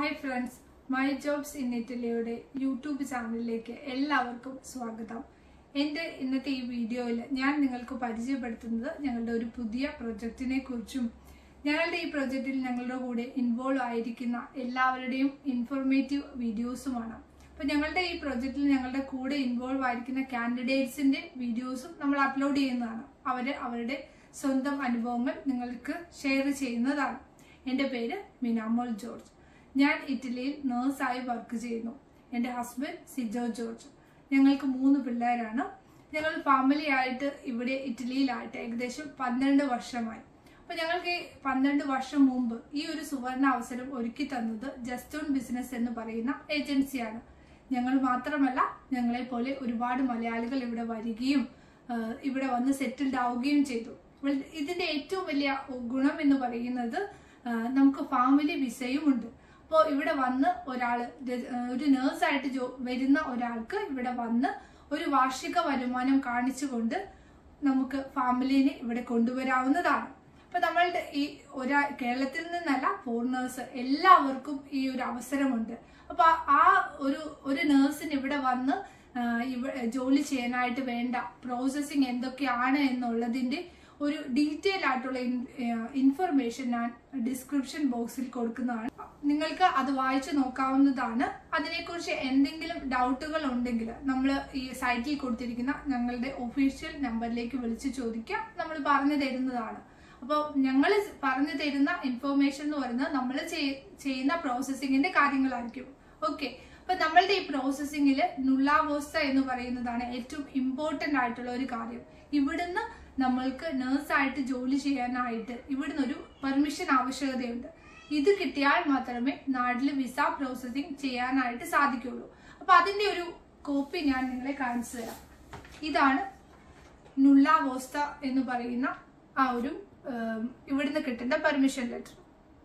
Hi friends my jobs in ഇറ്റലിയുടെ YouTube ചാനലിലേക്ക് എല്ലാവർക്കും സ്വാഗതം എൻ്റെ ഇന്നത്തെ ഈ വീഡിയോയിൽ ഞാൻ നിങ്ങൾക്ക് പരിചയപ്പെടുത്തുന്നത് ഞങ്ങളുടെ ഒരു പുതിയ പ്രൊജക്റ്റിനെ കുറിച്ചും ഞങ്ങളുടെ ഈ പ്രൊജക്റ്റിൽ ഞങ്ങളുടെ കൂടെ ഇൻവോൾവ് ആയിരിക്കുന്ന എല്ലാവരുടെയും ഇൻഫോർമേറ്റീവ് വീഡിയോസുമാണ് അപ്പോൾ ഞങ്ങളുടെ ഈ പ്രൊജക്റ്റിൽ ഞങ്ങളുടെ കൂടെ ഇൻവോൾവ് ആയിരിക്കുന്ന കാൻഡിഡേറ്റ്സിന്റെ വീഡിയോസും നമ്മൾ അപ്ലോഡ് ചെയ്യുന്നതാണ് അവർ അവരുടെ സ്വന്തം അനുഭവങ്ങൾ നിങ്ങൾക്ക് ഷെയർ ചെയ്യുന്നതാണ് എൻ്റെ പേര് മിനാമോൾ ജോർജ് ഞാൻ ഇറ്റലിയിൽ നേഴ്സായി വർക്ക് ചെയ്യുന്നു എൻ്റെ ഹസ്ബൻഡ് സിജോ ജോർജ് ഞങ്ങൾക്ക് മൂന്ന് പിള്ളേരാണ് ഞങ്ങൾ ഫാമിലി ആയിട്ട് ഇവിടെ ഇറ്റലിയിലായിട്ട് ഏകദേശം പന്ത്രണ്ട് വർഷമായി അപ്പൊ ഞങ്ങൾക്ക് ഈ പന്ത്രണ്ട് വർഷം മുമ്പ് ഈ ഒരു സുവർണ അവസരം ഒരുക്കി തന്നത് ജസ്റ്റ് ഓൺ ബിസിനസ് എന്ന് പറയുന്ന ഏജൻസിയാണ് ഞങ്ങൾ മാത്രമല്ല ഞങ്ങളെ പോലെ ഒരുപാട് മലയാളികൾ ഇവിടെ വരികയും ആ, ഇവിടെ വന്ന് സെറ്റിൽഡ് ആവുകയും ചെയ്തു അപ്പോൾ ഇതിന്റെ ഏറ്റവും വലിയ ഗുണം എന്ന് പറയുന്നത് ആ, നമുക്ക് ഫാമിലി വിസയും ഉണ്ട് അപ്പോൾ ഇവിടെ വന്ന് ഒരാള് ര- ആ, ഒരു നേഴ്സായിട്ട് ജോ വരുന്ന ഒരാൾക്ക് ഇവിടെ വന്ന് ഒരു വാർഷിക വരുമാനം കാണിച്ചുകൊണ്ട് നമുക്ക് ഫാമിലിനെ ഇവിടെ കൊണ്ടുവരാവുന്നതാണ് അപ്പൊ നമ്മളുടെ ഈ ഒരാ കേരളത്തിൽ നിന്നല്ല ഫോറിനേഴ്സ് എല്ലാവർക്കും ഈ ഒരു അവസരമുണ്ട് അപ്പൊ ആ- ആ ഒരു ഒരു നേഴ്സിന് ഇവിടെ വന്ന് ആ, ഇവ- ജോലി ചെയ്യാനായിട്ട് വേണ്ട പ്രോസസ്സിങ് എന്തൊക്കെയാണ് എന്നുള്ളതിന്റെ ഒരു ഡീറ്റെയിൽ ആയിട്ടുള്ള ഇൻഫർമേഷൻ ഞാൻ ഡിസ്ക്രിപ്ഷൻ ബോക്സിൽ കൊടുക്കുന്നതാണ് നിങ്ങൾക്ക് അത് വായിച്ചു നോക്കാവുന്നതാണ് അതിനെക്കുറിച്ച് എന്തെങ്കിലും ഡൗട്ടുകൾ ഉണ്ടെങ്കിൽ നമ്മൾ ഈ സൈറ്റിൽ കൊടുത്തിരിക്കുന്ന ഞങ്ങളുടെ ഒഫീഷ്യൽ നമ്പറിലേക്ക് വിളിച്ച് ചോദിക്കാം നമ്മൾ പറഞ്ഞു തരുന്നതാണ് അപ്പോൾ ഞങ്ങൾ പറഞ്ഞു തരുന്ന ഇൻഫർമേഷൻ എന്ന് പറയുന്നത് നമ്മൾ ചെയ്യുന്ന പ്രോസസ്സിങ്ങിന്റെ കാര്യങ്ങളായിരിക്കും ഓക്കെ അപ്പൊ നമ്മളുടെ ഈ പ്രോസസ്സിങ്ങിൽ നുള്ളാവോസ്ത എന്ന് പറയുന്നതാണ് ഏറ്റവും ഇമ്പോർട്ടന്റ് ആയിട്ടുള്ള ഒരു കാര്യം ഇവിടുന്ന് നമ്മൾക്ക് നേഴ്സായിട്ട് ജോലി ചെയ്യാനായിട്ട് ഇവിടുന്ന് ഒരു പെർമിഷൻ ആവശ്യകതയുണ്ട് ഇത് കിട്ടിയാൽ മാത്രമേ നാട്ടിൽ വിസ പ്രോസസ്സിംഗ് ചെയ്യാനായിട്ട് സാധിക്കുള്ളൂ അപ്പൊ അതിന്റെ ഒരു കോപ്പി ഞാൻ നിങ്ങളെ കാണിച്ചു തരാം ഇതാണ് നുള്ളാവോസ്ത എന്ന് പറയുന്ന ആ ഒരു ഉം, ഇവിടുന്ന് കിട്ടേണ്ട പെർമിഷൻ ലെറ്റർ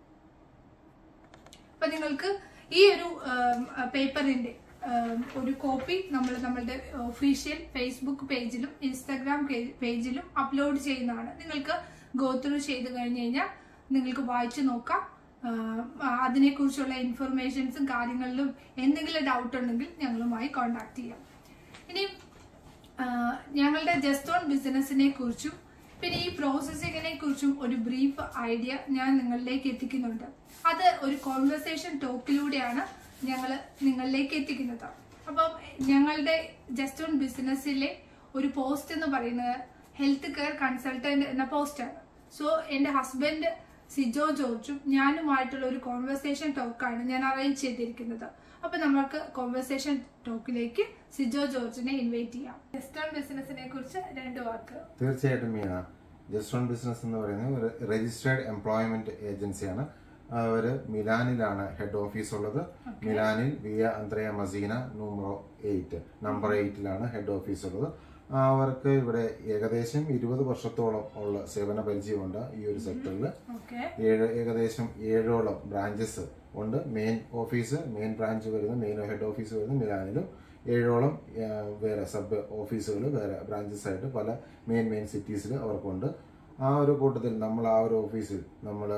അപ്പൊ നിങ്ങൾക്ക് ഈ ഒരു പേപ്പറിന്റെ ഒരു കോപ്പി നമ്മൾ നമ്മളുടെ ഒഫീഷ്യൽ ഫേസ്ബുക്ക് പേജിലും ഇൻസ്റ്റാഗ്രാം പേജിലും അപ്ലോഡ് ചെയ്യുന്നതാണ് നിങ്ങൾക്ക് ഗോ ത്രൂ ചെയ്ത് കഴിഞ്ഞ് കഴിഞ്ഞാൽ നിങ്ങൾക്ക് വായിച്ചു നോക്കാം ആം, ആ, അതിനെക്കുറിച്ചുള്ള ഇൻഫർമേഷൻസും കാര്യങ്ങളിലും എന്തെങ്കിലും ഡൗട്ട് ഉണ്ടെങ്കിൽ ഞങ്ങളുമായി കോൺടാക്ട് ചെയ്യാം ഇനി ആ, ഞങ്ങളുടെ ജസ്റ്റ് ഓൺ ബിസിനസിനെ കുറിച്ചും പിന്നെ ഈ പ്രോസസ്സിങ്ങിനെ കുറിച്ചും ഒരു ബ്രീഫ് ഐഡിയ ഞാൻ നിങ്ങളിലേക്ക് എത്തിക്കുന്നുണ്ട് അത് ഒരു കോൺവെർസേഷൻ ടോക്കിലൂടെയാണ് ഞങ്ങൾ നിങ്ങളിലേക്ക് എത്തിക്കുന്നത് അപ്പം ഞങ്ങളുടെ ജസ്റ്റ് ഓൺ ബിസിനസ്സിലെ ഒരു പോസ്റ്റ് എന്ന് പറയുന്നത് ഹെൽത്ത് കെയർ കൺസൾട്ടന്റ് എന്ന പോസ്റ്റാണ് സോ എൻ്റെ ഹസ്ബൻഡ് സിജോ ജോർജും ഞാനുമായിട്ടുള്ള ഒരു കോൺവെർസേഷൻ ടോക്കാണ് ഞാൻ അറേഞ്ച് ചെയ്തിരിക്കുന്നത് അപ്പൊ നമുക്ക് കോൺവെർസേഷൻ ടോക്കിലേക്ക് സിജോ ജോർജിനെ ഇൻവൈറ്റ് ചെയ്യാം വെസ്റ്റേൺ ബിസിനസിനെ കുറിച്ച് രണ്ട് വാക്ക് തീർച്ചയായിട്ടും മീന ജസ്റ്റ് ഓൺ ബിസിനസ് എന്ന് പറയുന്നത് ഒരു രജിസ്റ്റേർഡ് എംപ്ലോയ്മെന്റ് ഏജൻസിയാണ് അവർ മിലാനിലാണ് ഹെഡ് ഓഫീസ് ഉള്ളത് മിലാനിൽ വിയ അന്ത്രയ മസീന നൂമറോ എയ്റ്റ് നമ്പർ എയ്റ്റിലാണ് ഹെഡ് ഓഫീസ് ഉള്ളത് അവർക്ക് ഇവിടെ ഏകദേശം ഇരുപത് വർഷത്തോളം ഉള്ള സേവന പരിചയമുണ്ട് ഈ ഒരു സെക്ടറിൽ ഓക്കെ ഏഴ് ഏകദേശം ഏഴോളം ബ്രാഞ്ചസ് ഉണ്ട് മെയിൻ ഓഫീസ് മെയിൻ ബ്രാഞ്ച് വരുന്ന മെയിൻ ഹെഡ് ഓഫീസ് വരുന്ന മിലാനിലും ഏഴോളം ആ, വേറെ സബ് ഓഫീസുകൾ വേറെ ബ്രാഞ്ചസ് ആയിട്ട് പല മെയിൻ മെയിൻ സിറ്റീസിൽ അവർക്കുണ്ട് ആ ഒരു കൂട്ടത്തിൽ നമ്മൾ ആ ഒരു ഓഫീസിൽ നമ്മൾ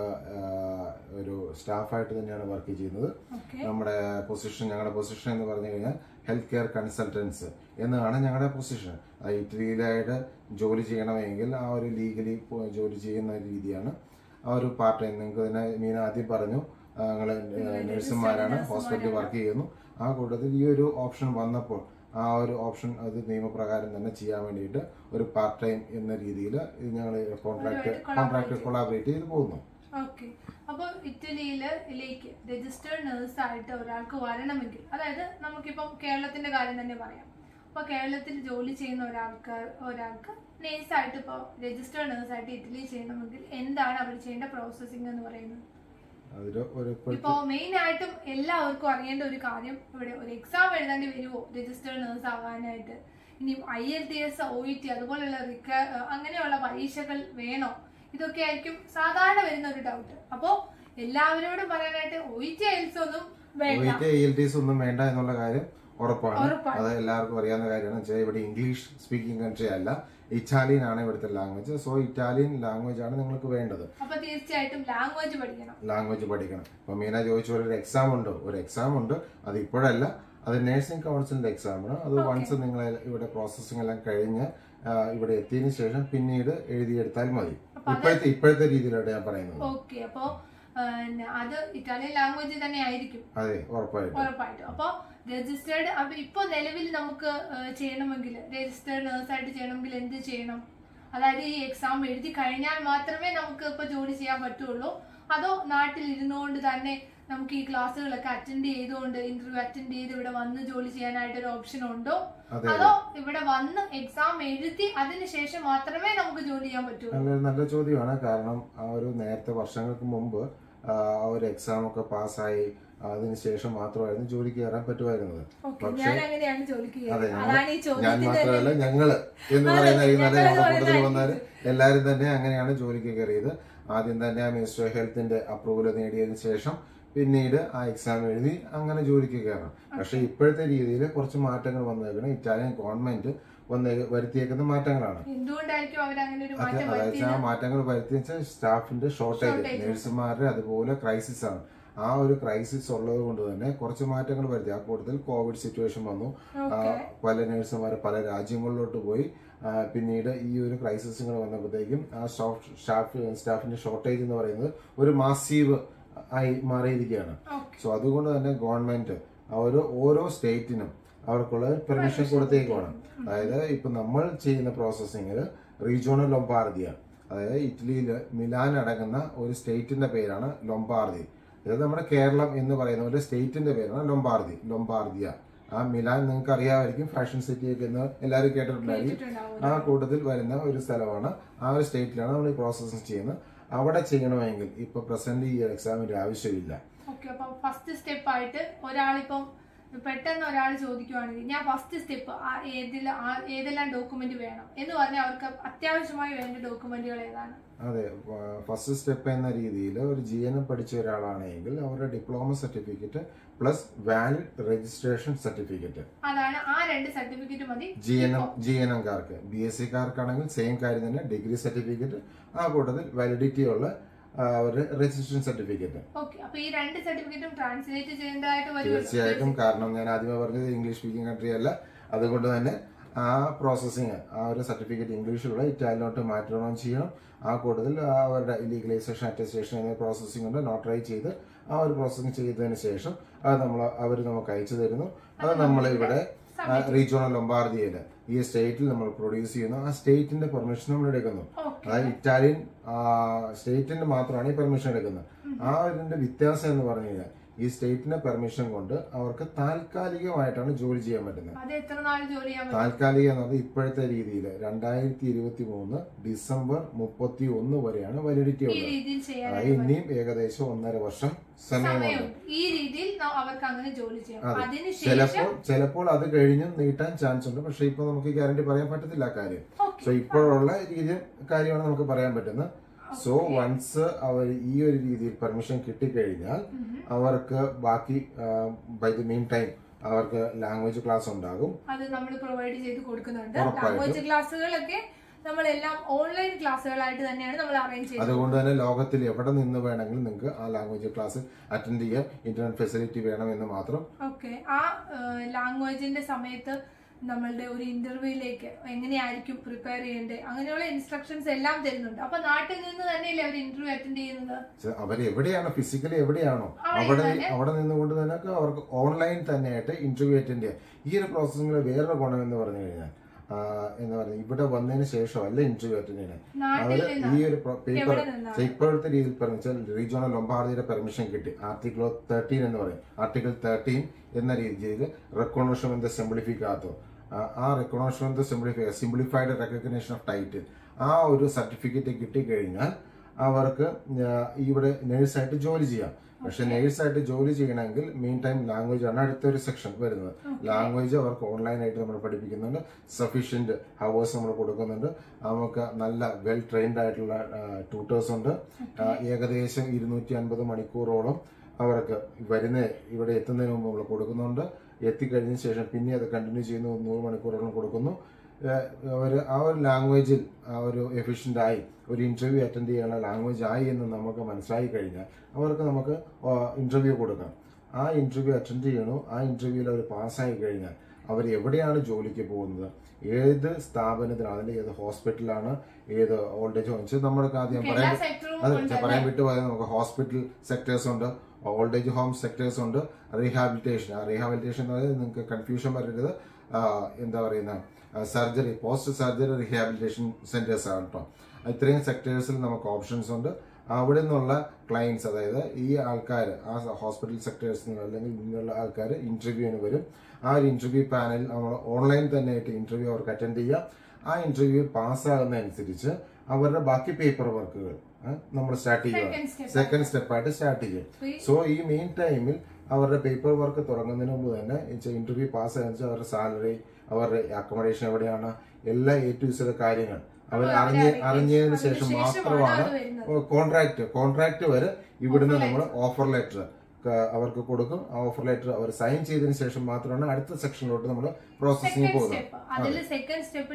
ഒരു സ്റ്റാഫായിട്ട് തന്നെയാണ് വർക്ക് ചെയ്യുന്നത് ഓക്കെ നമ്മുടെ പൊസിഷൻ ഞങ്ങളുടെ പൊസിഷൻ എന്ന് പറഞ്ഞു കഴിഞ്ഞാൽ ഹെൽത്ത് കെയർ കൺസൾട്ടൻസ് എന്നതാണ് ഞങ്ങളുടെ പൊസിഷൻ ഇറ്റലിയിലായിട്ട് ജോലി ചെയ്യണമെങ്കിൽ ആ ഒരു ലീഗലി ജോലി ചെയ്യുന്ന രീതിയാണ് ആ ഒരു പാർട്ട് ടൈം നിങ്ങൾക്ക് തന്നെ മീന ആദ്യം പറഞ്ഞു ഞങ്ങൾ നഴ്സുമാരാണ് ഹോസ്പിറ്റലിൽ വർക്ക് ചെയ്യുന്നു ആ കൂട്ടത്തിൽ ഈ ഒരു ഓപ്ഷൻ വന്നപ്പോൾ ആ ഒരു ഓപ്ഷൻ അത് നിയമപ്രകാരം തന്നെ ചെയ്യാൻ വേണ്ടിയിട്ട് ഒരു പാർട്ട് ടൈം എന്ന രീതിയിൽ ഞങ്ങൾ കോൺട്രാക്ട് കോൺട്രാക്ട് കൊളാബറേറ്റ് ചെയ്ത് പോകുന്നു ഓക്കെ അപ്പോൾ ഇറ്റലിയിലേക്ക് രജിസ്റ്റേർഡ് നേഴ്സ് ആയിട്ട് ഒരാൾക്ക് വരണമെങ്കിൽ അതായത് നമുക്കിപ്പം കേരളത്തിന്റെ കാര്യം തന്നെ പറയാം അപ്പോൾ കേരളത്തിൽ ജോലി ചെയ്യുന്ന ഒരാൾക്ക് ഒരാൾക്ക് നേഴ്സായിട്ട് ഇപ്പോൾ രജിസ്റ്റേർഡ് നേഴ്സായിട്ട് ഇറ്റലി ചെയ്യണമെങ്കിൽ എന്താണ് അവർ ചെയ്യേണ്ട പ്രോസസ്സിംഗ് എന്ന് പറയുന്നത് അതിൽ ഒരു ഇപ്പോഴത്തെ ഇപ്പോ മെയിൻ ആയിട്ടും എല്ലാവർക്കും അറിയേണ്ട ഒരു കാര്യം ഇവിടെ ഒരു എക്സാം എഴുതേണ്ടി വരുമോ രജിസ്റ്റേർഡ് നേഴ്സ് ആവാനായിട്ട് ഇനി I L T S O E T അതുപോലുള്ള റിക്ക അങ്ങനെയുള്ള പരീക്ഷകൾ വേണോ ഇതൊക്കെ ആയിരിക്കും സാധാരണ വരുന്ന ഒരു ഡൗട്ട് അപ്പോ എല്ലാവരോടും പറയാനായിട്ട് ഒ ഇ ടി ഐൽസ് ഒന്നും വേണ്ട ഒയിറ്റ് എൽ ടി എസ് ഒന്നും വേണ്ട എന്നുള്ള കാര്യം ഉറപ്പാണ് ഉറപ്പാണ്. അത് എല്ലാവർക്കും അറിയാവുന്ന കാര്യമാണ് വെച്ചാൽ ഇവിടെ ഇംഗ്ലീഷ് സ്പീക്കിംഗ് കൺട്രി അല്ല ഇറ്റാലിയൻ ആണ് ഇവിടുത്തെ ലാംഗ്വേജ് സോ ഇറ്റാലിയൻ ലാംഗ്വേജ് ആണ് നിങ്ങൾക്ക് വേണ്ടത് അപ്പൊ തീർച്ചയായിട്ടും ലാംഗ്വേജ് പഠിക്കണം ലാംഗ്വേജ് പഠിക്കണം ഇപ്പൊ മീന ചോദിച്ച പോലെ ഒരു എക്സാം ഉണ്ട് ഒരു എക്സാം ഉണ്ട് അത് ഇപ്പോഴല്ല അത് നഴ്സിംഗ് കൗൺസിലിന്റെ എക്സാം ആണ് അത് വൺസ് നിങ്ങൾ ഇവിടെ പ്രോസസ്സിംഗ് എല്ലാം കഴിഞ്ഞ് ആ, ഇവിടെ എത്തിയതിനു ശേഷം പിന്നീട് എഴുതിയെടുത്താൽ മതി ഇപ്പോഴത്തെ ഇപ്പോഴത്തെ രീതിയിലാണ് ഞാൻ പറയുന്നത് ഓക്കെ അപ്പോ ആ, അത് ഇറ്റാലിയൻ ലാംഗ്വേജ് തന്നെ ആയിരിക്കും അതെ ഉറപ്പായിട്ടും ഉറപ്പായിട്ടും അപ്പൊ രജിസ്റ്റേർഡ് അപ്പൊ ഇപ്പൊ നിലവിൽ നമുക്ക് ആ, ചെയ്യണമെങ്കിൽ രജിസ്റ്റേർഡ് നേഴ്സായിട്ട് ചെയ്യണമെങ്കിൽ എന്ത് ചെയ്യണം അതായത് ഈ എക്സാം എഴുതി കഴിഞ്ഞാൽ മാത്രമേ നമുക്ക് ഇപ്പൊ ജോലി ചെയ്യാൻ പറ്റുള്ളൂ അതോ നാട്ടിൽ ഇരുന്നുകൊണ്ട് തന്നെ നമുക്ക് ഈ ക്ലാസ്സുകളൊക്കെ അറ്റൻഡ് ചെയ്തുകൊണ്ട് ഇന്റർവ്യൂ അറ്റൻഡ് ചെയ്ത് ഇവിടെ വന്ന് ജോലി ചെയ്യാനായിട്ട് ഒരു ഓപ്ഷൻ ഉണ്ടോ അതെ അതോ ഇവിടെ വന്ന് എക്സാം എഴുതി അതിനുശേഷം മാത്രമേ നമുക്ക് ജോലി ചെയ്യാൻ പറ്റുള്ളൂ നല്ലൊരു നല്ല ചോദ്യമാണ് കാരണം ആ ഒരു നേരത്തെ വർഷങ്ങൾക്ക് മുമ്പ് ആ ആ ഒരു എക്സാം ഒക്കെ പാസ്സായി അതിനുശേഷം മാത്രമായിരുന്നു ജോലിക്ക് കയറാൻ പറ്റുമായിരുന്നത് ഓക്കെ ഞാൻ അങ്ങനെയാണ് ജോലിക്ക് അതെ കയറിയത്. ഞങ്ങൾ അതാണ് ഈ ഞാൻ ചോദ്യത്തിന്റെ മാത്രമല്ല ഞങ്ങള് എന്ന് അതെ, പറയുന്ന ഈ നല്ല ഞങ്ങള് നമ്മുടെ കൂട്ടത്തിൽ പറയുന്ന വന്നാല് എല്ലാരും തന്നെ അങ്ങനെയാണ് ജോലിക്ക് കയറിയത് ആദ്യം തന്നെ ആ മിനിസ്റ്റർ ഓഫ് ഹെൽത്തിന്റെ അപ്രൂവൽ നേടിയതിനു ശേഷം പിന്നീട് ആ എക്സാം എഴുതി അങ്ങനെ ജോലിക്ക് കയറാം പക്ഷെ ഇപ്പോഴത്തെ രീതിയിൽ കുറച്ച് മാറ്റങ്ങൾ വന്നേക്കണം ഇറ്റാലിയൻ ഗവൺമെന്റ് വന്ന് വരുത്തിയേക്കുന്ന മാറ്റങ്ങളാണ് എന്തുകൊണ്ടായിരിക്കും അവർ അങ്ങനെ ഒരു അത് മാറ്റം അതായത് വരുത്തിയത് ആ മാറ്റങ്ങൾ വരുത്തി വെച്ചാൽ സ്റ്റാഫിന്റെ ഷോർട്ടേജ് Shortage. നഴ്സുമാരുടെ അതുപോലെ ക്രൈസിസ് ആണ് ആ ഒരു ക്രൈസിസ് ഉള്ളത് കൊണ്ട് തന്നെ കുറച്ച് മാറ്റങ്ങൾ വരുത്തി ആ കൂട്ടത്തിൽ കോവിഡ് സിറ്റുവേഷൻ വന്നു ആ, ഓക്കെ പല നഴ്സുമാർ പല രാജ്യങ്ങളിലോട്ട് പോയി ആ, പിന്നീട് ഈ ഒരു ക്രൈസിസുകൾ വന്നപ്പോഴത്തേക്കും ആ സ്റ്റാഫ് സ്റ്റാഫ് സ്റ്റാഫിന്റെ ഷോർട്ടേജ് എന്ന് പറയുന്നത് ഒരു മാസീവ് ആയി മാറിയിരിക്കുകയാണ് ഓക്കെ സോ അതുകൊണ്ട് തന്നെ ഗവൺമെന്റ് ഒരു ഓരോ സ്റ്റേറ്റിനും അവർക്കുള്ള പെർമിഷൻ കൊടുത്തേക്കുവാണ് അതായത് ഇപ്പൊ നമ്മൾ ചെയ്യുന്ന പ്രോസസ്സിങ്ങിൽ റീജിയോണൽ ലൊംബാർദിയ അതായത് ഇറ്റലിയിൽ മിലാൻ അടങ്ങുന്ന ഒരു സ്റ്റേറ്റിന്റെ പേരാണ് ലൊംബാർദി ഇത് നമ്മുടെ കേരളം എന്ന് പറയുന്ന ഒരു സ്റ്റേറ്റിന്റെ പേരാണ് ലൊംബാർദി ലൊംബാർദിയ ആ മിലാൻ നിങ്ങൾക്ക് അറിയാമായിരിക്കും ഫാഷൻ സിറ്റി ഒക്കെ എന്ന് എല്ലാവരും കേട്ടിട്ടുണ്ടായിരിക്കും കേട്ടിട്ടുണ്ടാവും ആ കൂട്ടത്തിൽ വരുന്ന ഒരു സ്ഥലമാണ് ആ ഒരു സ്റ്റേറ്റിലാണ് നമ്മൾ ഈ പ്രോസസ്സിങ് ചെയ്യുന്നത് അവിടെ ചെയ്യണമെങ്കിൽ ഇപ്പൊ പ്രസന്റ് ഈ എക്സാമിന്റെ ആവശ്യമില്ല ഓക്കെ അപ്പൊ ഫസ്റ്റ് സ്റ്റെപ്പ് ആയിട്ട് ഒരാളിപ്പം പെട്ടെന്ന് ഒരാൾ ചോദിക്കുവാണെങ്കിൽ ഞാൻ ഫസ്റ്റ് സ്റ്റെപ്പ് ഏതിൽ ഏതെല്ലാം ഡോക്യുമെന്റ് വേണം എന്ന് പറഞ്ഞാൽ അവർക്ക് അത്യാവശ്യമായി വേണ്ട ഡോക്യുമെന്റുകൾ ഏതാണ് അതെ ഫസ്റ്റ് സ്റ്റെപ്പ് എന്ന രീതിയിൽ ഒരു ജി എൻ എം പഠിച്ച ഒരാളാണെങ്കിൽ അവരുടെ diploma certificate plus valid registration certificate അതാണ് ആ രണ്ട് സർട്ടിഫിക്കറ്റ് മതി G N M G N M കാർക്ക് ബി എസ് സി കാർക്കാണെങ്കിൽ സെയിം കാര്യം തന്നെ ഡിഗ്രി സർട്ടിഫിക്കറ്റ് ആ കൂട്ടത്തിൽ വാലിഡിറ്റി ഉള്ള ആ, ഒരു രജിസ്ട്രേഷൻ സർട്ടിഫിക്കറ്റ് ഓക്കെ അപ്പൊ ഈ രണ്ട് സർട്ടിഫിക്കറ്റും ട്രാൻസ്ലേറ്റ് ചെയ്യേണ്ടതായിട്ട് വരുമല്ലോ തീർച്ചയായിട്ടും കാരണം ഞാൻ ആദ്യമേ പറഞ്ഞത് ഇംഗ്ലീഷ് സ്പീക്കിംഗ് കൺട്രി അല്ല അതുകൊണ്ട് തന്നെ ആ പ്രോസസ്സിങ് ആ ഒരു സർട്ടിഫിക്കറ്റ് ഇംഗ്ലീഷിലുള്ള ഇറ്റാലിയനോട്ട് മാറ്റണം ചെയ്യണം ആ കൂട്ടത്തിൽ ആ അവരുടെ ലീഗലൈസേഷൻ അറ്റസ്റ്റേഷൻ എന്ന പ്രോസസ്സിംഗ് കൊണ്ട് നോട്ടറൈ ചെയ്ത് ആ ഒരു പ്രോസസ്സിംഗ് ചെയ്തതിന് ശേഷം അത് നമ്മൾ അവർ നമുക്ക് അയച്ചു തരുന്നു അത് നമ്മൾ ഇവിടെ റീജിയണൽ ലൊംബാർദിയയിൽ ഈ സ്റ്റേറ്റിൽ നമ്മൾ പ്രൊഡ്യൂസ് ചെയ്യുന്നു ആ സ്റ്റേറ്റിന്റെ പെർമിഷൻ നമ്മൾ എടുക്കുന്നു ഓക്കെ അതായത് ഇറ്റാലിയൻ സ്റ്റേറ്റിന്റെ മാത്രമാണ് ഈ പെർമിഷൻ എടുക്കുന്നത് ആ ഇതിന്റെ വ്യത്യാസം എന്ന് പറഞ്ഞു കഴിഞ്ഞാൽ ഈ സ്റ്റേറ്റിന്റെ പെർമിഷൻ കൊണ്ട് അവർക്ക് താൽക്കാലികമായിട്ടാണ് ജോലി ചെയ്യാൻ പറ്റുന്നത് അത് എത്ര നാൾ ജോലി ചെയ്യാൻ പറ്റും താൽക്കാലിക എന്ന് പറഞ്ഞാൽ ഇപ്പോഴത്തെ രീതിയിൽ രണ്ടായിരത്തി ഇരുപത്തി മൂന്ന് ഡിസംബർ മുപ്പത്തി ഒന്ന് വരെയാണ് വാലിഡിറ്റി ഈ ഉള്ളത് രീതിയിൽ ചെയ്യാൻ അതായത് ഇനിയും ഏകദേശം ഒന്നര വർഷം സമയമുണ്ട് സമയമുണ്ട് ഈ രീതിയിൽ ന- അവർക്ക് അങ്ങനെ ജോലി ചെയ്യാം അതെ. അതിനുശേഷം ചിലപ്പോൾ ചിലപ്പോൾ അത് കഴിഞ്ഞും നീട്ടാൻ ചാൻസ് ഉണ്ട് പക്ഷെ ഇപ്പൊ നമുക്ക് ഗ്യാരണ്ടി പറയാൻ പറ്റത്തില്ല ആ കാര്യം ഓക്കെ സോ ഇപ്പോഴുള്ള രീതി കാര്യമാണ് നമുക്ക് പറയാൻ പറ്റുന്നത് സോ വൺസ് അവർ ഈ ഒരു രീതിയിൽ പെർമിഷൻ കിട്ടിക്കഴിഞ്ഞാൽ അവർക്ക് ബാക്കി ബൈ ദി മീൻ ടൈം അവർക്ക് ലാംഗ്വേജ് ക്ലാസ് ഉണ്ടാകും അത് നമ്മൾ പ്രൊവൈഡ് ചെയ്ത് കൊടുക്കുന്നുണ്ട് ഉറപ്പായിട്ടും. ലാംഗ്വേജ് ക്ലാസ്സുകളൊക്കെ നമ്മളെല്ലാം ഓൺലൈൻ ക്ലാസ്സുകളായിട്ട് തന്നെയാണ് നമ്മൾ അറേഞ്ച് ചെയ്തത് അതുകൊണ്ട് തന്നെ ലോകത്തിൽ എവിടെ നിന്ന് വേണമെങ്കിലും നിങ്ങൾക്ക് ആ ലാംഗ്വേജ് ക്ലാസ് അറ്റൻഡ് ചെയ്യാം ഇന്റർനെറ്റ് ഫെസിലിറ്റി വേണമെന്ന് മാത്രം ഓക്കെ ആ ലാംഗ്വേജിന്റെ സമയത്ത് നമ്മളുടെ ഒരു ഇന്റർവ്യൂയിലേക്ക് എങ്ങനെയായിരിക്കും പ്രിപ്പയർ ചെയ്യേണ്ടത് അങ്ങനെയുള്ള ഇൻസ്ട്രക്ഷൻസ് എല്ലാം തരുന്നുണ്ട് അപ്പൊ നാട്ടിൽ നിന്ന് തന്നെയല്ലേ അവർ ഇന്റർവ്യൂ അറ്റൻഡ് ചെയ്യുന്നത് ചെ- അവർ എവിടെയാണോ ഫിസിക്കലി എവിടെയാണോ അവിടെ അവിടെ തന്നെ. അവിടെ നിന്നുകൊണ്ട് തന്നെ അവർക്ക് ഓൺലൈൻ തന്നെയായിട്ട് ഇന്റർവ്യൂ അറ്റൻഡ് ചെയ്യാം ഈ ഒരു പ്രോസസ്സിംഗിൽ വേറൊരു ഗുണം എന്ന് പറഞ്ഞു കഴിഞ്ഞാൽ ആ, എന്താ പറയുക ഇവിടെ വന്നതിന് ശേഷം അല്ല ഇന്റർവ്യൂ അറ്റൻഡ് ചെയ്യണേ നാട്ടിൽ അവര് നിന്ന് ഈ ഒരു പേപ്പർ എവിടെ നിന്നാണ് ഇപ്പോഴത്തെ രീതിയിൽ പറഞ്ഞാൽ റീജിയണൽ ലൊംബാർദിയുടെ പെർമിഷൻ കിട്ടി ആർട്ടിക്കിൾ തേർട്ടീൻ എന്ന് പറയും ആർട്ടിക്കിൾ തേർട്ടീൻ എന്ന രീതിയിൽ റെക്കോണോഷമെന്റ് സിംപ്ലിഫിക്കാത്തോ ആ റെക്കോണോഷമെന്റ് simplify simplified recognition of title ആ ഒരു സർട്ടിഫിക്കറ്റ് കിട്ടിക്കഴിഞ്ഞാൽ അവർക്ക് ആ, ഇവിടെ നേഴ്സായിട്ട് ജോലി ചെയ്യാം പക്ഷെ നേഴ്സായിട്ട് ജോലി ചെയ്യണമെങ്കിൽ മീൻ ടൈം ലാംഗ്വേജ് ആണ് അടുത്തൊരു സെക്ഷൻ വരുന്നത് ലാംഗ്വേജ് അവർക്ക് ഓൺലൈനായിട്ട് നമ്മൾ പഠിപ്പിക്കുന്നുണ്ട് സഫീഷ്യന്റ് ഹവേഴ്സ് നമ്മൾ കൊടുക്കുന്നുണ്ട് നമുക്ക് നല്ല വെൽ ട്രെയിൻഡ് ആയിട്ടുള്ള ട്യൂട്ടേഴ്സ് ഉണ്ട് ആ, ഏകദേശം ഇരുന്നൂറ്റി അൻപത് മണിക്കൂറോളം അവർക്ക് വരുന്ന ഇവിടെ എത്തുന്നതിന് മുമ്പ് നമ്മൾ കൊടുക്കുന്നുണ്ട് എത്തിക്കഴിഞ്ഞ ശേഷം പിന്നെ അത് കണ്ടിന്യൂ ചെയ്യുന്നു നൂറ് മണിക്കൂറോളം കൊടുക്കുന്നു ഏഹ്, ഒരു ആ ഒരു ലാംഗ്വേജിൽ ആ ഒരു എഫിഷ്യൻ്റ് ആയി ഒരു ഇന്റർവ്യൂ അറ്റൻഡ് ചെയ്യാനുള്ള ലാംഗ്വേജ് ആയി എന്ന് നമുക്ക് മനസ്സിലായി കഴിഞ്ഞാൽ അവർക്ക് നമുക്ക് ഇന്റർവ്യൂ കൊടുക്കാം ആ ഇന്റർവ്യൂ അറ്റൻഡ് ചെയ്യണു ആ ഇന്റർവ്യൂവിൽ അവർ പാസ്സായി കഴിഞ്ഞാൽ അവർ എവിടെയാണ് ജോലിക്ക് പോകുന്നത് ഏത് സ്ഥാപനത്തിലാണ് അതിന്റെ ഏത് ഹോസ്പിറ്റലാണ് ഏത് ഓൾഡ് ഏജ് ഹോം നമ്മൾക്ക് ആദ്യം എല്ലാ പറയാൻ സെക്ടറും അതെ ഉണ്ട് ഞാൻ പറയാൻ വിട്ടുപോയത് നമുക്ക് ഹോസ്പിറ്റൽ സെക്ടേഴ്സ് ഉണ്ട് ഓൾഡ് ഏജ് ഹോം സെക്ടേഴ്സ് ഉണ്ട് റീഹാബിലിറ്റേഷൻ ആ റീഹാബിലിറ്റേഷൻ എന്ന് പറയുന്നത് നിങ്ങൾക്ക് കൺഫ്യൂഷൻ വരരുത് ആ, എന്താ പറയുന്ന surgery post surgery rehabilitation centres ആണ് കേട്ടോ ഇത്രയും സെക്ടേഴ്സിൽ നമുക്ക് ഓപ്ഷൻസ് ഉണ്ട് അവിടെ നിന്നുള്ള ക്ലയൻസ് അതായത് ഈ ആൾക്കാർ ആ ഹോസ്പിറ്റൽ സെക്ടേഴ്സിൽ നിന്ന് അല്ലെങ്കിൽ ഇങ്ങനെയുള്ള ആൾക്കാർ ഇന്റർവ്യൂവിന് വരും ആ ഒരു ഇന്റർവ്യൂ പാനൽ നമ്മൾ ഓൺലൈൻ തന്നെ ആയിട്ട് ഇന്റർവ്യൂ അവർക്ക് അറ്റൻഡ് ചെയ്യാം ആ ഇന്റർവ്യൂ പാസ്സാകുന്നതനുസരിച്ച് അവരുടെ ബാക്കി പേപ്പർ വർക്കുകൾ നമ്മൾ സ്റ്റാർട്ട് Second ചെയ്യുക step. സെക്കൻഡ് സ്റ്റെപ്പായിട്ട് സ്റ്റാർട്ട് ചെയ്യും ഈ- സോ ഈ മെയിൻ ടൈമിൽ അവരുടെ പേപ്പർ വർക്ക് തുടങ്ങുന്നതിന് മുമ്പ് തന്നെ ഇന്റർവ്യൂ പാസ് ആയെന്ന് അവരുടെ സാലറി അവരുടെ അക്കോമഡേഷൻ എവിടെയാണ് എല്ലാ എ ടു സിയുടെ കാര്യങ്ങൾ അവർ അവരെ അറിഞ്ഞ് അറിയിക്കും. അറിഞ്ഞതിന് അതിന് ശേഷം ശേഷമാണ് മാത്രമാണ് അത് വരുന്നത്. കോൺട്രാക്ട് കോൺട്രാക്ട് വരെ ഇവിടുന്ന് Offer നമ്മൾ ഓഫർ ലെറ്റർ അവർക്ക് കൊടുക്കും ആ ഓഫർ ലെറ്റർ അവർ സൈൻ ചെയ്തതിന് ശേഷം മാത്രമാണ് അടുത്ത സെക്ഷനിലോട്ട് നമ്മൾ പ്രോസസ്സിംഗ് സെക്കൻഡ് പോകുന്നത് സ്റ്റെപ്പ് അതിൽ സെക്കൻഡ് സ്റ്റെപ്പിൽ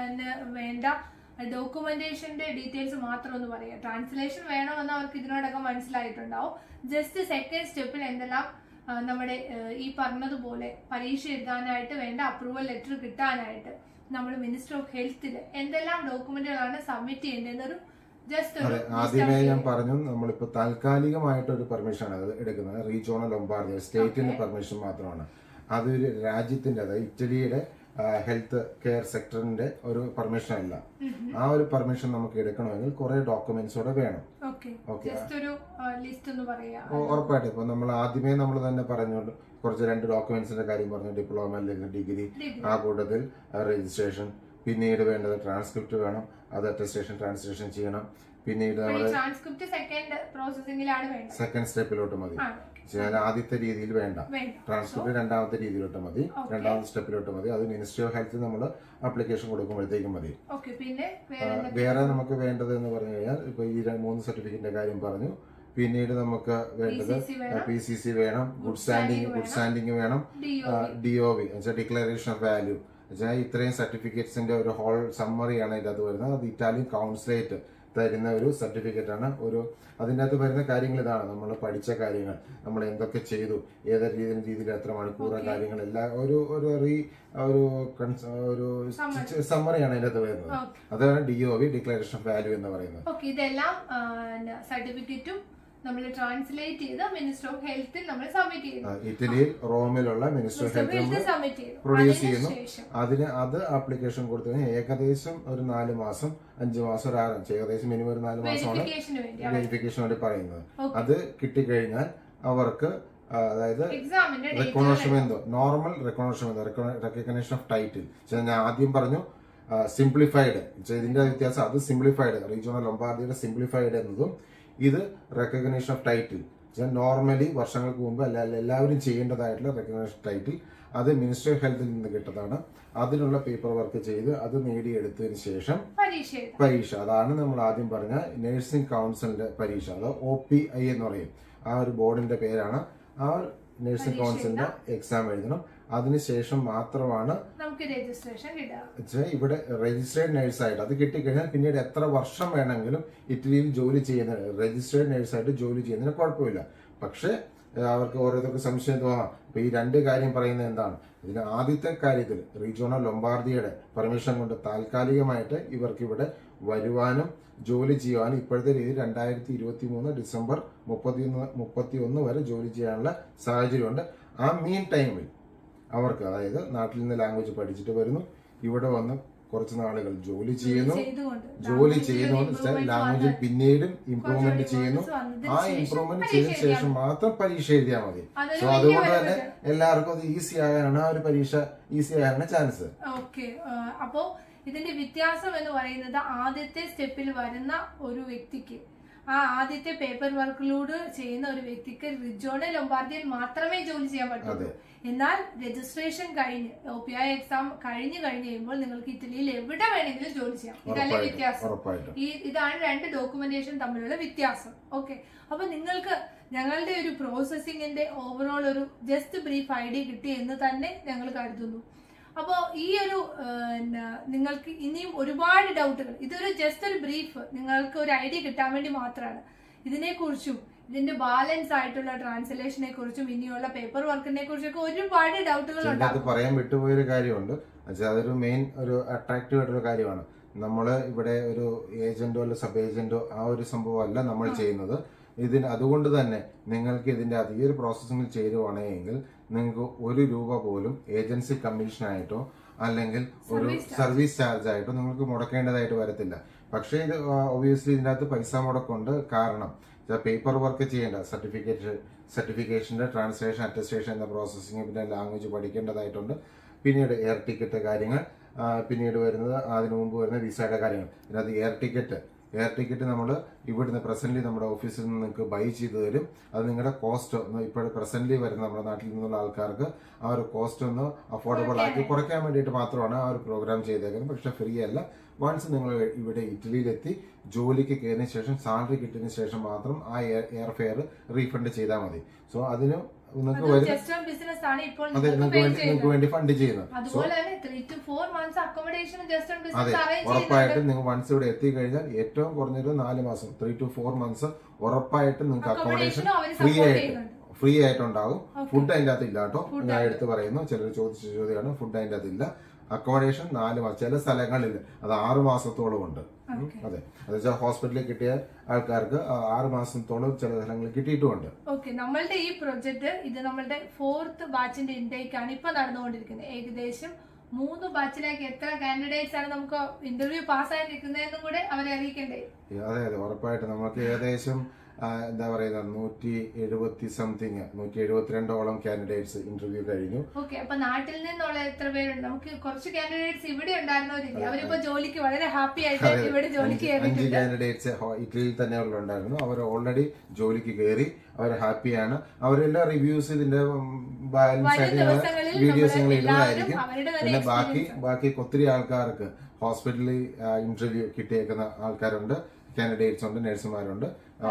വേണ്ട ഡോക്യുമെന്റേഷന്റെ ഡീറ്റെയിൽസ് മാത്രം ഒന്ന് പറയാം ട്രാൻസ്ലേഷൻ വേണമെന്ന് അവർക്ക് ഇതിനോടൊക്കെ മനസ്സിലായിട്ടുണ്ടാവും ജസ്റ്റ് സെക്കൻഡ് സ്റ്റെപ്പിൽ എന്തെല്ലാം ആ, നമ്മുടെ ആ, ഈ പറഞ്ഞതുപോലെ പരീക്ഷ എഴുതാനായിട്ട് വേണ്ട അപ്രൂവൽ ലെറ്റർ കിട്ടാനായിട്ട് നമ്മൾ മിനിസ്റ്റർ ഓഫ് ഹെൽത്തിൽ എന്തെല്ലാം ഡോക്യുമെന്റുകളാണ് സബ്മിറ്റ് ചെയ്യേണ്ടതെന്നൊരു ജസ്റ്റ് അതെ ആദ്യമേ ഞാൻ പറഞ്ഞു നമ്മളിപ്പോ താൽക്കാലികമായിട്ട് ഒരു പെർമിഷൻ ആണ് അത് എടുക്കുന്നത് റീജിയോണൽ ലൊമ്പാർഡി സ്റ്റേറ്റിന്റെ പെർമിഷൻ മാത്രമാണ് അതൊരു രാജ്യത്തിന്റെ അതായത് ഇറ്റലിയുടെ ഹെൽത്ത് കെയർ സെക്ടറിന്റെ ഒരു പെർമിഷൻ അല്ല ആ ഒരു പെർമിഷൻ നമുക്ക് എടുക്കണമെങ്കിൽ കുറെ ഡോക്യുമെന്റ്സോടെ വേണം ഓക്കെ Okay. ജസ്റ്റ് ഒരു ലിസ്റ്റ് ഒന്ന് പറയാം ഉ- ഉറപ്പായിട്ടും ഇപ്പൊ നമ്മൾ ആദ്യമേ നമ്മൾ തന്നെ പറഞ്ഞുകൊണ്ട് കുറച്ച് രണ്ട് ഡോക്യുമെന്റ്സിന്റെ കാര്യം പറഞ്ഞു ഡിപ്ലോമ അല്ലെങ്കിൽ ഡിഗ്രി Degree. ആ കൂട്ടത്തിൽ രജിസ്ട്രേഷൻ പിന്നീട് വേണ്ടത് ട്രാൻസ്ക്രിപ്റ്റ് വേണം അത് അറ്റസ്റ്റേഷൻ ട്രാൻസ്ലേഷൻ ചെയ്യണം പിന്നീട് നമ്മൾ ട്രാൻസ്ക്രിപ്റ്റ് സെക്കൻഡ് പ്രോസസ്സിംഗിലാണ് വേണ്ടത് സെക്കൻഡ് സ്റ്റെപ്പിലോട്ട് മതി ആ ചെയ്യാൻ ആദ്യത്തെ രീതിയിൽ വേണ്ട വേണ്ട ട്രാൻസ്ക്രിപ്റ്റ് രണ്ടാമത്തെ രീതിയിലോട്ട് മതി രണ്ടാമത്തെ സ്റ്റെപ്പിലോട്ട് മതി അത് മിനിസ്ട്രി ഓഫ് ഹെൽത്ത് നമ്മൾ ആപ്ലിക്കേഷൻ കൊടുക്കുമ്പോഴത്തേക്കും മതി ഓക്കെ പിന്നെ ആ, വേറെ എന്താ- വേറെ നമുക്ക് വേണ്ടത് എന്ന് പറഞ്ഞു കഴിഞ്ഞാൽ ഇപ്പൊ ഈ ര- മൂന്ന് സർട്ടിഫിക്കറ്റിന്റെ കാര്യം പറഞ്ഞു പിന്നീട് നമുക്ക് വേണ്ടത് PCC വേണം. പി സി സി വേണം ഗുഡ് സ്റ്റാൻഡിങ് ഗുഡ് സ്റ്റാൻഡിങ് വേണം DO. D O V declaration of value വെച്ചാൽ ഇത്രയും സർട്ടിഫിക്കറ്റ്സിന്റെ ഒരു ഹോൾ സമ്മറിയാണ് ഇതിന്റെ അത് വരുന്നത് അത് ഇറ്റാലിയൻ കൗൺസിലേറ്റ് തരുന്ന ഒരു സർട്ടിഫിക്കറ്റ് ആണ് ഒരു അതിൻ്റെ അകത്ത് വരുന്ന കാര്യങ്ങൾ ഇതാണ് നമ്മൾ പഠിച്ച കാര്യങ്ങൾ നമ്മൾ എന്തൊക്കെ ചെയ്തു ഏത് രീതിയിൽ രീതിയിൽ എത്ര മണിക്കൂർ കാര്യങ്ങൾ എല്ലാം ഒരു ഒരു റീ ഒരു കൺസ്- ഒരു സമ്മറിയാണ് അതിൻ്റെ അകത്ത് വരുന്നത് Okay. അതാണ് D O V declaration of value എന്ന് പറയുന്നത് ഓക്കെ ഇതെല്ലാം സർട്ടിഫിക്കറ്റും നമ്മൾ ട്രാൻസ്ലേറ്റ് ചെയ്ത് മിനിസ്റ്റർ ഓഫ് ഹെൽത്തിൽ നമ്മൾ സബ്മിറ്റ് ചെയ്യുന്നു ആ, ഇറ്റലിയിൽ റോമിലുള്ള മിനിസ്റ്റർ ഓഫ് ഹെൽത്ത് നമ്മൾ സബ്മിറ്റ് ചെയ്തു പ്രൊഡ്യൂസ് ചെയ്യുന്നു അതിനുശേഷം അതിന് അത് ആപ്ലിക്കേഷൻ കൊടുത്തു കഴിഞ്ഞാൽ ഏകദേശം ഒരു നാല് മാസം അഞ്ച് മാസം ഒരു ആറ് ഏകദേശം മിനിമം ഒരു നാല് മാസമാണ് വെരിഫിക്കേഷന് വേണ്ടി വെരിഫിക്കേഷൻ വേണ്ടി പറയുന്നത് Okay. അത് കിട്ടിക്കഴിഞ്ഞാൽ അവർക്ക് ആ, അതായത് എക്സാമിന്റെ ഡേറ്റ് റെക്കോണോഷ്മെന്തോ നോർമൽ റെക്കോണോഷ്മെന്തോ റെക്കഗ്നേഷൻ ഓഫ് ടൈറ്റിൽ ഞാൻ ആദ്യം പറഞ്ഞു സിംപ്ലിഫൈഡ് ഇതിന്റെ വ്യത്യാസം അത് സിംപ്ലിഫൈഡ് റീജിയണൽ ലൊമ്പാർഡിയുടെ സിംപ്ലിഫൈഡ് എന്നതും ഇത് റെക്കഗ്നേഷൻ ഓഫ് ടൈറ്റിൽ നോർമലി വർഷങ്ങൾക്ക് മുമ്പ് അല്ല അല്ല എല്ലാവരും ചെയ്യേണ്ടതായിട്ടുള്ള റെക്കഗ്നേഷൻ ടൈറ്റിൽ അത് മിനിസ്ട്രി ഓഫ് ഹെൽത്തിൽ നിന്ന് കിട്ടതാണ് അതിനുള്ള പേപ്പർ വർക്ക് ചെയ്ത് അത് നേടിയെടുത്തതിന് ശേഷം പരീക്ഷ എഴുതാം പരീക്ഷ അതാണ് നമ്മൾ ആദ്യം പറഞ്ഞ നഴ്സിംഗ് കൗൺസിലിന്റെ പരീക്ഷ അത് ഒ പി ഐ എന്ന് പറയും ആ ഒരു ബോർഡിന്റെ പേരാണ് ആ നഴ്സിംഗ് കൗൺസിലിന്റെ എക്സാം എഴുതണം അതിനുശേഷം മാത്രമാണ് നമുക്ക് രജിസ്ട്രേഷൻ കിട്ടുക വെച്ചാൽ ഇവിടെ രജിസ്റ്റേർഡ് നഴ്സായിട്ട് അത് കിട്ടിക്കഴിഞ്ഞാൽ പിന്നീട് എത്ര വർഷം വേണമെങ്കിലും ഇറ്റലിയിൽ ജോലി ചെയ്യുന്ന രജിസ്റ്റേർഡ് നഴ്സായിട്ട് ജോലി ചെയ്യുന്നതിന് കുഴപ്പമില്ല പക്ഷേ ഏഹ്, അവർക്ക് ഓരോരുത്തർക്ക് സംശയം തോന്നാം അപ്പൊ ഈ രണ്ട് കാര്യം പറയുന്നത് എന്താണ് ഇതിന് ആദ്യത്തെ കാര്യത്തിൽ റീജിയോണൽ ലൊമ്പാർദിയുടെ പെർമിഷൻ കൊണ്ട് താൽക്കാലികമായിട്ട് ഇവർക്ക് ഇവിടെ വരുവാനും ജോലി ചെയ്യുവാനും ഇപ്പോഴത്തെ രീതി രണ്ടായിരത്തി ഇരുപത്തി മൂന്ന് ഡിസംബർ മുപ്പത്തിയൊന്ന് മുപ്പത്തി ഒന്ന് വരെ ജോലി ചെയ്യാനുള്ള സാഹചര്യമുണ്ട് ആ മീൻ ടൈമിൽ അവർക്ക് അതായത് നാട്ടിൽ നിന്ന് ലാംഗ്വേജ് പഠിച്ചിട്ട് വരുന്നു ഇവിടെ വന്ന് കുറച്ച് നാളുകൾ ജോലി ചെയ്യുന്നു ചെയ്തുകൊണ്ട് ജോലി ചെയ്യുന്നതുകൊണ്ട് ലാംഗ്വേജിൽ പിന്നീടും ഇംപ്രൂവ്മെന്റ് ചെയ്യുന്നു വന്നതിന് ആ ശേഷം ഇംപ്രൂവ്മെന്റ് പരീക്ഷ ചെയ്തതിനു ശേഷം മാത്രം പരീക്ഷ എഴുതിയാൽ മതി അതൊരു സോ വലിയ അതുകൊണ്ട് തന്നെ benefit. എല്ലാവർക്കും അത് ഈസി ആകാനാണ് ആ ഒരു പരീക്ഷ ഈസി ആകാനാണ് ചാൻസ് ഓക്കെ അപ്പോ ഇതിന്റെ വ്യത്യാസം എന്ന് പറയുന്നത് ആദ്യത്തെ സ്റ്റെപ്പിൽ വരുന്ന ഒരു വ്യക്തിക്ക് ആ ആദ്യത്തെ പേപ്പർ വർക്കിലൂടെ ചെയ്യുന്ന ഒരു വ്യക്തിക്ക് റിജോണൽ ലൊമ്പാർഡിയിൽ മാത്രമേ ജോലി ചെയ്യാൻ പറ്റുള്ളൂ എന്നാൽ രജിസ്ട്രേഷൻ കഴിഞ്ഞ് ഒ പി ഐ എക്സാം കഴിഞ്ഞ് കഴിഞ്ഞ് കഴിയുമ്പോൾ നിങ്ങൾക്ക് ഇറ്റലിയിൽ എവിടെ വേണമെങ്കിലും ജോലി ചെയ്യാം ഇതല്ലേ ഉറപ്പായിട്ടും വ്യത്യാസം ഉറപ്പായിട്ടും ഈ ഇതാണ് രണ്ട് ഡോക്യുമെന്റേഷൻ തമ്മിലുള്ള വ്യത്യാസം ഓക്കെ അപ്പൊ നിങ്ങൾക്ക് ഞങ്ങളുടെ ഒരു പ്രോസസ്സിങ്ങിന്റെ ഓവറോൾ ഒരു ജസ്റ്റ് ബ്രീഫ് ഐഡിയ കിട്ടി എന്ന് തന്നെ ഞങ്ങൾ കരുതുന്നു അപ്പോൾ ഈ ഒരു ആ, എന്നാ, നിങ്ങൾക്ക് ഇനിയും ഒരുപാട് ഡൗട്ടുകൾ ഇതൊരു ജസ്റ്റ് ഒരു ബ്രീഫ് നിങ്ങൾക്ക് ഒരു ഐഡിയ കിട്ടാൻ വേണ്ടി മാത്രമാണ് ഇതിനെക്കുറിച്ചും ഇതിന്റെ ബാലൻസ് ആയിട്ടുള്ള ട്രാൻസ്ലേഷനെ കുറിച്ചും ഇനിയുള്ള പേപ്പർ വർക്കിനെ കുറിച്ചൊക്കെ ഒരുപാട് ഡൗട്ടുകൾ ഇതിനകത്ത് ഉണ്ടാകും പറയാൻ വിട്ടുപോയൊരു കാര്യമുണ്ട് എന്നുവെച്ചാൽ അതൊരു മെയിൻ ഒരു അട്രാക്റ്റീവ് ആയിട്ടുള്ള കാര്യമാണ് നമ്മൾ ഇവിടെ ഒരു ഏജന്റോ അല്ല സബ് ഏജന്റോ ആ ഒരു സംഭവമല്ല നമ്മൾ ചെയ്യുന്നത് ഇതിന് അതുകൊണ്ട് തന്നെ നിങ്ങൾക്ക് ഇതിന്റെ അത് ഈ ഒരു പ്രോസസ്സിംഗിൽ ചേരുവാണെങ്കിൽ നിങ്ങൾക്ക് ഒരു രൂപ പോലും ഏജൻസി കമ്മീഷനായിട്ടോ അല്ലെങ്കിൽ ഒരു സർവീസ് ചാർജ് ആയിട്ടോ നിങ്ങൾക്ക് മുടക്കേണ്ടതായിട്ട് വരത്തില്ല പക്ഷേ ഇത് ഒബിയസ്ലി ഇതിനകത്ത് പൈസ മുടക്കുണ്ട് കാരണം പേപ്പർ വർക്ക് ചെയ്യേണ്ട സർട്ടിഫിക്കറ്റ് സർട്ടിഫിക്കേഷന്റെ ട്രാൻസ്ലേഷൻ അറ്റസ്റ്റേഷൻ എന്ന പ്രോസസ്സിംഗ് പിന്നെ ലാംഗ്വേജ് പഠിക്കേണ്ടതായിട്ടുണ്ട് പിന്നീട് എയർ ടിക്കറ്റ് കാര്യങ്ങൾ ആ, പിന്നീട് വരുന്നത് അതിനു മുമ്പ് വരുന്ന വിസയുടെ കാര്യങ്ങൾ ഇതിനകത്ത് എയർ ടിക്കറ്റ് എയർ ടിക്കറ്റ് നമ്മൾ ഇവിടുന്ന് പ്രസന്റ്ലി നമ്മുടെ ഓഫീസിൽ നിന്ന് നിങ്ങൾക്ക് ബൈ ചെയ്ത് തരും അത് നിങ്ങളുടെ കോസ്റ്റ് ഒന്ന് ഇപ്പോൾ പ്രസന്റ്ലി വരുന്ന നമ്മുടെ നാട്ടിൽ നിന്നുള്ള ആൾക്കാർക്ക് ആ ഒരു കോസ്റ്റ് ഒന്ന് അഫോർഡബിൾ ആക്കി കുറയ്ക്കാൻ വേണ്ടിയിട്ട് മാത്രമാണ് ആ ഒരു പ്രോഗ്രാം ചെയ്തേക്കുന്നത് പക്ഷെ ഫ്രീ അല്ല വൺസ് നിങ്ങൾ ഇവിടെ ഇറ്റലിയിലെത്തി ജോലിക്ക് കയറിയതിനു ശേഷം സാലറി കിട്ടിയതിനു ശേഷം മാത്രം ആ എയർ ഫെയർ റീഫണ്ട് ചെയ്താൽ മതി സോ അതിന് നിങ്ങൾക്ക് വരും ജസ്റ്റ് ബിസിനസ് ആണ് ഇപ്പോൾ അതെ നിങ്ങൾക്ക് നിങ്ങൾക്ക് pay വേണ്ടി ചെയ്യുന്നത് നിങ്ങൾക്ക് വേണ്ടി ഫണ്ട് ചെയ്യുന്നത് സോ അതുപോലെ തന്നെ three to four months accommodation just അതെ ബിസിനസ് അറേഞ്ച് ചെയ്യുന്നുണ്ട് ഉറപ്പായിട്ടും നിങ്ങൾ വൺസ് ഇവിടെ എത്തിക്കഴിഞ്ഞാൽ ഏറ്റവും കുറഞ്ഞത് നാല് മാസം ത്രീ ടു ഫോർ മന്ത്സ് ഉറപ്പായിട്ടും നിങ്ങൾക്ക് അക്കോമഡേഷൻ അക്കോമഡേഷനും അവർ ഫ്രീ സപ്പോർട്ട് ആയിട്ട് ചെയ്യുന്നുണ്ട് ഫ്രീ ആയിട്ടുണ്ടാകും ഫുഡ് അതിന്റെ അകത്ത് ഇല്ല കേട്ടോ ഞാൻ എടുത്ത് പറയുന്നു ചിലർ ചോദിച്ച ചോദ്യമാണ് ഫുഡ് അതിന്റെ അകത്ത് ഇല്ല അക്കോമഡേഷൻ നാല് മാസം ചില സ്ഥലങ്ങളിൽ അത് ആറ് മാസത്തോളം ഉണ്ട് ഉം, അതെ അത് വെച്ചാൽ ഹോസ്പിറ്റലിൽ കിട്ടിയ ആൾക്കാർക്ക് ആ ആറ് മാസത്തോളം ചില സ്ഥലങ്ങളിൽ കിട്ടിയിട്ടുമുണ്ട് ഓക്കെ നമ്മളുടെ ഈ പ്രൊജക്ട് ഇത് നമ്മളുടെ ഫോർത്ത് ബാച്ചിന്റെ ഇൻടേക്ക് ആണ് ഇപ്പൊ നടന്നുകൊണ്ടിരിക്കുന്നത് ഏകദേശം മൂന്ന് ബാച്ചിലേക്ക് എത്ര കാൻഡിഡേറ്റ്സ് ആണ് നമുക്ക് ഇന്റർവ്യൂ പാസ്സായി നിൽക്കുന്നതെന്നും കൂടെ അവരെ അറിയിക്കണ്ടേ അതെ അതെ ഉറപ്പായിട്ട് നമുക്ക് ഏകദേശം ആ, എന്താ പറയുക നൂറ്റി എഴുപത്തി സംതിങ് നൂറ്റി എഴുപത്തിരണ്ടോളം കാൻഡിഡേറ്റ്സ് ഇന്റർവ്യൂ കഴിഞ്ഞു ഓക്കെ അപ്പൊ നാട്ടിൽ നിന്നുള്ള എത്ര പേരുണ്ട് നമുക്ക് കുറച്ച് കാൻഡിഡേറ്റ്സ് ഇവിടെ ഉണ്ടായിരുന്നവരില്ലേ അവരിപ്പോ ജോലിക്ക് വളരെ ഹാപ്പി ആയിട്ട് ഇവിടെ ജോലിക്ക് അഞ്ച് കയറിയിട്ടുണ്ട് കാൻഡിഡേറ്റ്സ് ഇറ്റലിയിൽ തന്നെ ഉണ്ടായിരുന്നു അവർ ഓൾറെഡി ജോലിക്ക് കയറി അവർ ഹാപ്പിയാണ് അവരെല്ലാം റിവ്യൂസ് ഇതിന്റെ ബാലൻസ് വരും ആയിട്ട് ഞങ്ങൾ ദിവസങ്ങളിൽ വീഡിയോസ് നമ്മള് ഞങ്ങൾ എല്ലാവരും ഇടുന്നതായിരിക്കും അവരുടെ തന്നെ പിന്നെ ബാക്കി experience ബാക്കി ഒത്തിരി ആൾക്കാർക്ക് ഹോസ്പിറ്റലിൽ ഇന്റർവ്യൂ കിട്ടിയേക്കുന്ന ആൾക്കാരുണ്ട് കാൻഡിഡേറ്റ്സ് ഉണ്ട് നഴ്സുമാരുണ്ട്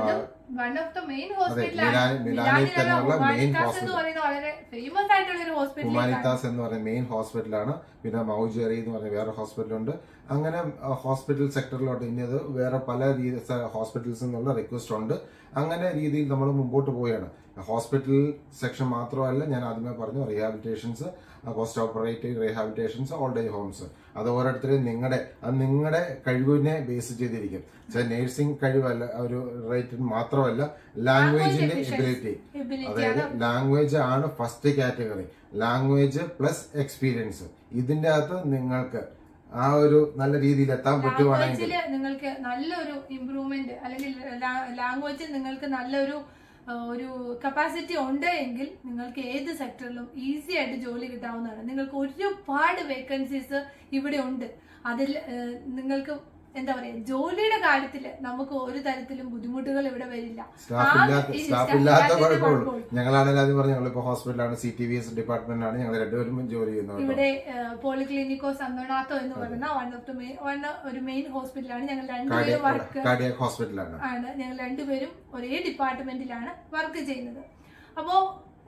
വൺ ഓഫ് ദ മെയിൻ മിലാനി- മിലാനിൽ തന്നെയുള്ള main ഹോസ്പിറ്റലാണ് എന്ന് പറയുന്ന വളരെ ഫേമസ് ആയിട്ടുള്ള ഒരു ഹോസ്പിറ്റൽ ഹുമാനിത്താസ് എന്ന് പറയുന്ന മെയിൻ ഹോസ്പിറ്റലാണ് പിന്നെ മൗജേറി എന്ന് പറഞ്ഞ വേറെ ഹോസ്പിറ്റലുണ്ട് അങ്ങനെ ഹോസ്പിറ്റൽ സെക്ടറിലോട്ട് ഇനി അത് വേറെ പല രീതി ഹോസ്പിറ്റൽസ് എന്നുള്ള റിക്വസ്റ്റ് ഉണ്ട് അങ്ങനെ രീതിയിൽ നമ്മൾ മുമ്പോട്ട് പോവുകയാണ് ഹോസ്പിറ്റൽ സെക്ഷൻ മാത്രമല്ല ഞാൻ ആദ്യമേ പറഞ്ഞു rehabilitations post operative rehabilitations old age homes അത് ഓരോരുത്തരും നിങ്ങളുടെ അത് നിങ്ങളുടെ കഴിവിനെ ബേസ് ചെയ്തിരിക്കും നേഴ്സിംഗ് കഴിവല്ല ഒരു റേറ്റ് മാത്രമല്ല ലാംഗ്വേജിന്റെ എബിലിറ്റി അതായത് ലാംഗ്വേജ് ആണ് first category language plus experience ഇതിന്റെ അകത്ത് നിങ്ങൾക്ക് ആ ഒരു നല്ല രീതിയിൽ എത്താൻ പറ്റുവാണെങ്കിൽ ലാംഗ്വേജില് നിങ്ങൾക്ക് നല്ലൊരു ഇമ്പ്രൂവ്മെന്റ് അല്ലെങ്കിൽ ലാംഗ്വേജിൽ നിങ്ങൾക്ക് നല്ലൊരു ആ, ഒരു കപ്പാസിറ്റി ഉണ്ട് എങ്കിൽ നിങ്ങൾക്ക് ഏത് സെക്ടറിലും ഈസി ആയിട്ട് ജോലി കിട്ടാവുന്നതാണ് നിങ്ങൾക്ക് ഒരുപാട് വേക്കൻസീസ് ഇവിടെ ഉണ്ട് അതിൽ ആ, നിങ്ങൾക്ക് എന്താ പറയാ ജോലിയുടെ കാര്യത്തിൽ നമുക്ക് ഒരു തരത്തിലും ബുദ്ധിമുട്ടുകൾ ഇവിടെ വരില്ല സ്റ്റാഫ് ആ, ഇല്ലാത്ത ഈ സ്റ്റാഫ് staff ഇല്ലാത്ത ഇല്ലാത്തതിന്റെ കുഴപ്പമുള്ളൂ കുഴപ്പമുള്ളൂ. ഞങ്ങളാണെങ്കിൽ ആദ്യം പറഞ്ഞു ഞങ്ങളിപ്പോ ഹോസ്പിറ്റലാണ് സി ടി വി എസ് ഡിപ്പാർട്ട്മെന്റിലാണ് ഞങ്ങൾ രണ്ടുപേരും ജോലി ചെയ്യുന്നത് കേട്ടോ. ഇവിടെ പോളിക്ലിനിക്കോ സന്തോണാത്തോ എന്ന് പറയുന്ന one of the main one ഒരു മെയിൻ ഹോസ്പിറ്റലാണ് ഞങ്ങൾ രണ്ടുപേരും വർക്ക് കാർഡിയാക് ഹോസ്പിറ്റലാണ് ആണ് ഞങ്ങൾ രണ്ടുപേരും ഒരേ ഡിപ്പാർട്ട്മെന്റിലാണ് വർക്ക് ചെയ്യുന്നത് അപ്പോ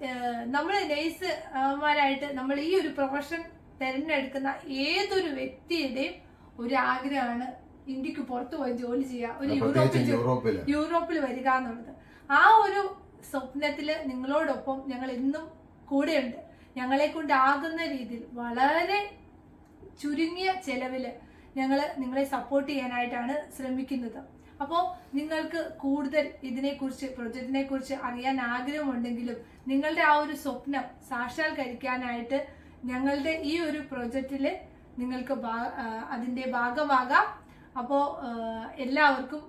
നമ്മൾ നേഴ്സുമാരായിട്ട് നമ്മൾ ഈ ഒരു പ്രൊഫഷൻ തിരഞ്ഞെടുക്കുന്ന ഏതൊരു വ്യക്തിയുടെയും ഒരു ആഗ്രഹമാണ് ഇന്ത്യക്ക് പുറത്തു പോയി ജോലി ചെയ്യുക ഒരു പ്രത്യേകിച്ച് യൂറോപ്പിൽ ജോ- യൂറോപ്പില് യൂറോപ്പിൽ വരിക എന്നുള്ളത് ആ ഒരു സ്വപ്നത്തില് നിങ്ങളോടൊപ്പം ഞങ്ങൾ എന്നും കൂടെയുണ്ട് ഞങ്ങളെ കൊണ്ടാകുന്ന രീതിയിൽ വളരെ ചുരുങ്ങിയ ചെലവില് ഞങ്ങൾ നിങ്ങളെ സപ്പോർട്ട് ചെയ്യാനായിട്ടാണ് ശ്രമിക്കുന്നത് അപ്പോൾ നിങ്ങൾക്ക് കൂടുതൽ ഇതിനെക്കുറിച്ച് പ്രൊജക്റ്റിനെ കുറിച്ച് അറിയാൻ ആഗ്രഹമുണ്ടെങ്കിലും നിങ്ങളുടെ ആ ഒരു സ്വപ്നം സാക്ഷാത്കരിക്കാനായിട്ട് ഞങ്ങളുടെ ഈ ഒരു പ്രൊജക്റ്റിൽ നിങ്ങൾക്ക് ഭാ- ആ, അതിന്റെ ഭാഗമാകാം അപ്പോൾ എല്ലാവർക്കും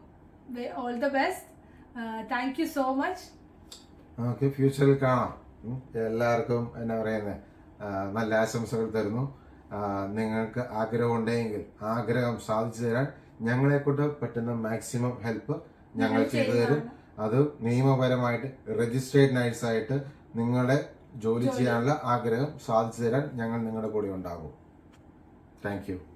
all the best thank you so much നമുക്ക് ഫ്യൂച്ചറിൽ കാണാം ഉം. എല്ലാവർക്കും എന്നാ പറയുന്നത് നല്ല ആശംസകൾ തരുന്നു ആ, നിങ്ങൾക്ക് ആഗ്രഹം ഉണ്ടെങ്കിൽ ആഗ്രഹം സാധിച്ചു തരാൻ ഞങ്ങളെ കൊണ്ട് പറ്റുന്ന മാക്സിമം ഹെൽപ്പ് ഞങ്ങൾ ചെയ്തു തരും അത് നിയമപരമായിട്ട് രജിസ്ട്രേഡ് നൈറ്റ്സായിട്ട് നിങ്ങളുടെ ജോലി ചെയ്യാനുള്ള ആഗ്രഹം സാധിച്ചു തരാൻ ഞങ്ങൾ നിങ്ങളുടെ കൂടെ ഉണ്ടാകും താങ്ക് യു